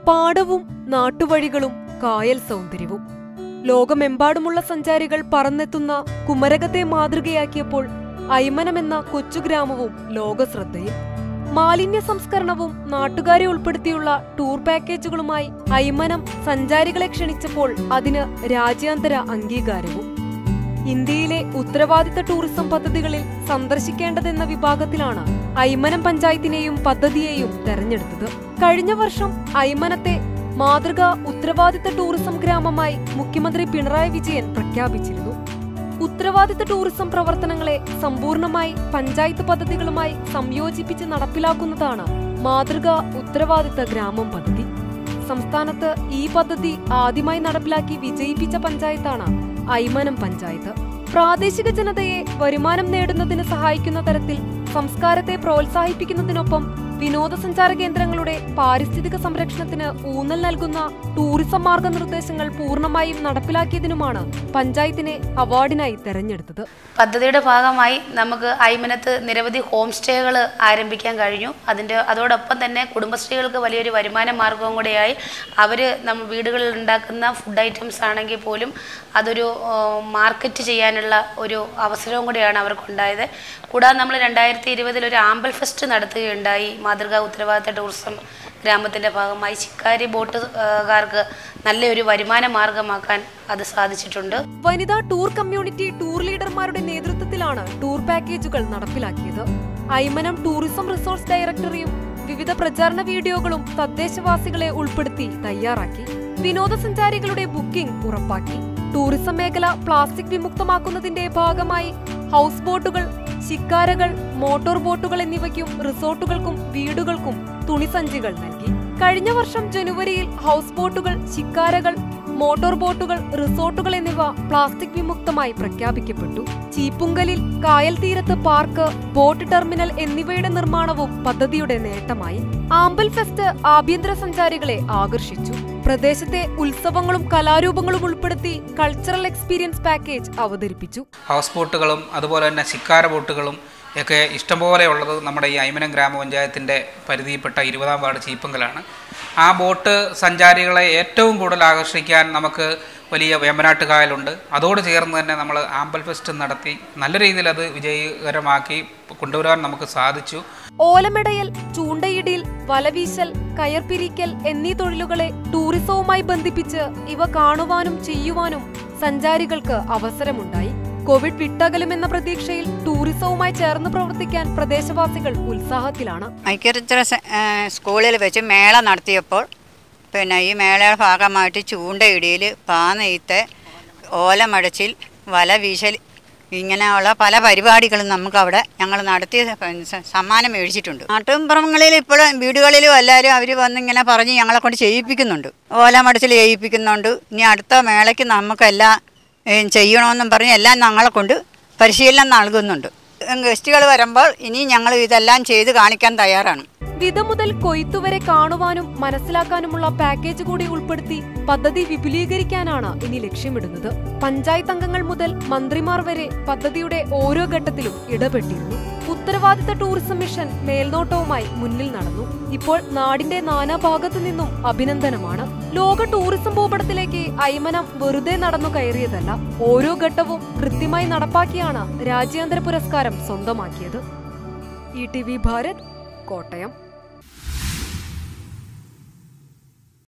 പാടവും നാട്ടുവഴികളും കായൽ സൗന്ദര്യവും ലോകമെമ്പാടുമുള്ള സഞ്ചാരികൾ പറന്നെത്തുന്ന കുമരകത്തെ മാതൃകയാക്കിയപ്പോൾ ഐമനം എന്ന കൊച്ചു ഗ്രാമവും ലോകശ്രദ്ധയിൽ മാലിന്യ സംസ്കരണവും നാട്ടുകാരെ ഉൾപ്പെടുത്തിയുള്ള ടൂർ പാക്കേജുകളുമായി ഐമനം സഞ്ചാരികളെ ക്ഷണിച്ചപ്പോൾ അതിന് രാജ്യാന്തര അംഗീകാരവും ഇന്ത്യയിലെ ഉത്തരവാദിത്ത ടൂറിസം പദ്ധതികളിൽ സന്ദർശിക്കേണ്ടതെന്ന വിഭാഗത്തിലാണ് ഐമനം പഞ്ചായത്തിനെയും പദ്ധതിയെയും തെരഞ്ഞെടുത്തത് കഴിഞ്ഞ വർഷം ഐമനത്തെ മാതൃകാ ഉത്തരവാദിത്ത ടൂറിസം ഗ്രാമമായി മുഖ്യമന്ത്രി പിണറായി വിജയൻ പ്രഖ്യാപിച്ചിരുന്നു ഉത്തരവാദിത്ത ടൂറിസം പ്രവർത്തനങ്ങളെ സമ്പൂർണമായി പഞ്ചായത്ത് പദ്ധതികളുമായി സംയോജിപ്പിച്ച് നടപ്പിലാക്കുന്നതാണ് മാതൃകാ ഉത്തരവാദിത്ത ഗ്രാമം പദ്ധതി സംസ്ഥാനത്ത് ഈ പദ്ധതി ആദ്യമായി നടപ്പിലാക്കി വിജയിപ്പിച്ച പഞ്ചായത്താണ് ഐമനം പഞ്ചായത്ത് പ്രാദേശിക ജനതയെ വരുമാനം നേടുന്നതിന് സഹായിക്കുന്ന തരത്തിൽ സംസ്കാരത്തെ പ്രോത്സാഹിപ്പിക്കുന്നതിനൊപ്പം വിനോദസഞ്ചാര കേന്ദ്രങ്ങളുടെ പാരിസ്ഥിതിക സംരക്ഷണത്തിന് ഊന്നൽ നൽകുന്ന ടൂറിസം മാർഗനിർദ്ദേശങ്ങൾ പൂർണ്ണമായും നടപ്പിലാക്കിയതിനുമാണ് പഞ്ചായത്തിനെ അവാർഡിനായി തെരഞ്ഞെടുത്തത് പദ്ധതിയുടെ ഭാഗമായി നമുക്ക് ഐമനത്ത് നിരവധി ഹോം സ്റ്റേകൾ ആരംഭിക്കാൻ കഴിഞ്ഞു അതിൻ്റെ അതോടൊപ്പം തന്നെ കുടുംബശ്രീകൾക്ക് വലിയൊരു വരുമാന മാർഗവും കൂടെയായി അവർ നമ്മൾ വീടുകളിൽ ഉണ്ടാക്കുന്ന ഫുഡ് ഐറ്റംസ് ആണെങ്കിൽ പോലും അതൊരു ആ, മാർക്കറ്റ് ചെയ്യാനുള്ള ഒരു അവസരവും കൂടെയാണ് അവർക്കുണ്ടായത് കൂടാതെ നമ്മൾ രണ്ടായിരത്തി ഇരുപതിൽ ഒരു ആമ്പൽ ഫെസ്റ്റ് നടത്തുകയുണ്ടായി മാതൃകാ ഉത്തരവാദിത്ത ടൂറിസം ഗ്രാമത്തിൻ്റെ ഭാഗമായി ശിക്കാരി ബോട്ടുകാർക്ക് നല്ലൊരു വരുമാന മാർഗമാക്കാൻ അത് സാധിച്ചിട്ടുണ്ട് വനിതാ ടൂർ കമ്മ്യൂണിറ്റി ടൂർ ലീഡർമാരുടെ നേതൃത്വത്തിലാണ് ടൂർ പാക്കേജുകൾ നടപ്പിലാക്കിയത് ഐമനം ടൂറിസം റിസോർട്സ് ഡയറക്ടറിയും വിവിധ പ്രചാരണ വീഡിയോകളും തദ്ദേശവാസികളെ ഉൾപ്പെടുത്തി തയ്യാറാക്കി വിനോദസഞ്ചാരികളുടെ ബുക്കിംഗ് ഉറപ്പാക്കി ടൂറിസം മേഖല പ്ലാസ്റ്റിക് വിമുക്തമാക്കുന്നതിന്റെ ഭാഗമായി ഹൗസ് ബോട്ടുകൾ ശിക്കാരകൾ മോട്ടോർ ബോട്ടുകൾ എന്നിവയ്ക്കും റിസോർട്ടുകൾക്കും വീടുകൾക്കും തുണിസഞ്ചികൾ നൽകി കഴിഞ്ഞ വർഷം ജനുവരിയിൽ ഹൗസ് ബോട്ടുകൾ ശിക്കാരകൾ മോട്ടോർ ബോട്ടുകൾ റിസോർട്ടുകൾ എന്നിവ പ്ലാസ്റ്റിക് വിമുക്തമായി പ്രഖ്യാപിക്കപ്പെട്ടു ചീപ്പുങ്കലിൽ കായൽ തീരത്ത് പാർക്ക് ബോട്ട് ടെർമിനൽ എന്നിവയുടെ നിർമ്മാണവും പദ്ധതിയുടെ നേട്ടമായി ആമ്പൽ ഫെസ്റ്റ് ആഭ്യന്തര സഞ്ചാരികളെ ആകർഷിച്ചു പ്രദേശത്തെ ഉത്സവങ്ങളും കലാരൂപങ്ങളും ഉൾപ്പെടുത്തി കൾച്ചറൽ എക്സ്പീരിയൻസ് പാക്കേജ് അവതരിപ്പിച്ചു ഹൗസ് ബോട്ടുകളും അതുപോലെ തന്നെ ശിക്കാര ബോട്ടുകളും ഒക്കെ ഇഷ്ടംപോലെ ഉള്ളത് നമ്മുടെ ഈ ഐമനം ഗ്രാമപഞ്ചായത്തിൻ്റെ പരിധിയിൽപ്പെട്ട ഇരുപതാം വാർഡ് ചീപ്പങ്കലാണ് ആ ബോട്ട് സഞ്ചാരികളെ ഏറ്റവും കൂടുതൽ ആകർഷിക്കാൻ നമുക്ക് വലിയ വേമ്പനാട്ട് കായലുണ്ട് അതോട് ചേർന്ന് തന്നെ നമ്മൾ ആമ്പൽ ഫെസ്റ്റ് നടത്തി നല്ല രീതിയിൽ അത് വിജയകരമാക്കി കൊണ്ടുവരാൻ നമുക്ക് സാധിച്ചു ഓലമെടയൽ ചൂണ്ടയിടിൽ വലവീശൽ കയർപിരിക്കൽ എന്നീ തൊഴിലുകളെ ടൂറിസവുമായി ബന്ധിപ്പിച്ച് ഇവ കാണുവാനും ചെയ്യുവാനും സഞ്ചാരികൾക്ക് അവസരമുണ്ടായി കോവിഡ് വിട്ടകലുമെന്ന പ്രതീക്ഷയിൽ ടൂറിസവുമായി ചേർന്ന് പ്രവർത്തിക്കാൻ പ്രദേശവാസികൾ ഉത്സാഹത്തിലാണ് ഐക്യചിത്ര സ്കൂളിൽ വെച്ച് മേള നടത്തിയപ്പോൾ പിന്നെ ഈ മേളയുടെ ഭാഗമായിട്ട് ചൂണ്ടയിടിയിൽ പാനെയ്ത്ത് ഓലമടച്ചിൽ വല വീശൽ ഇങ്ങനെയുള്ള പല പരിപാടികളും നമുക്ക് അവിടെ ഞങ്ങൾ നടത്തി സ- സമ്മാനം മേടിച്ചിട്ടുണ്ട് നാട്ടുംപുറങ്ങളിൽ ഇപ്പോഴും വീടുകളിലും എല്ലാവരും അവർ വന്ന് ഇങ്ങനെ പറഞ്ഞ് ഞങ്ങളെ കൊണ്ട് ചെയ്യിപ്പിക്കുന്നുണ്ട് ഓലമടച്ചിൽ ചെയ്യിപ്പിക്കുന്നുണ്ട് ഇനി അടുത്ത മേളയ്ക്ക് നമുക്കെല്ലാം ഏ, ചെയ്യണമെന്നും പറഞ്ഞ് എല്ലാം ഞങ്ങളെ കൊണ്ട് പരിശീലനം നൽകുന്നുണ്ട് ഗസ്റ്റുകൾ വരുമ്പോൾ ഇനി ഞങ്ങൾ ഇതെല്ലാം ചെയ്ത് കാണിക്കാൻ തയ്യാറാണ് വിത മുതൽ കൊയ്ത്തുവരെ കാണുവാനും മനസ്സിലാക്കാനുമുള്ള പാക്കേജ് കൂടി ഉൾപ്പെടുത്തി പദ്ധതി വിപുലീകരിക്കാനാണ് ഇനി ലക്ഷ്യമിടുന്നത് പഞ്ചായത്ത് അംഗങ്ങൾ മുതൽ മന്ത്രിമാർ വരെ പദ്ധതിയുടെ ഓരോ ഘട്ടത്തിലും ഇടപെട്ടിരുന്നു ഉത്തരവാദിത്ത ടൂറിസം മിഷൻ മേൽനോട്ടവുമായി മുന്നിൽ നടന്നു ഇപ്പോൾ നാടിന്റെ നാനാഭാഗത്തു നിന്നും അഭിനന്ദനമാണ് ലോക ടൂറിസം ഭൂപടത്തിലേക്ക് ഐമനം വെറുതെ നടന്നു കയറിയതല്ല ഓരോ ഘട്ടവും കൃത്യമായി നടപ്പാക്കിയാണ് രാജ്യാന്തര പുരസ്കാരം സ്വന്തമാക്കിയത് E T V Bharat Kottayam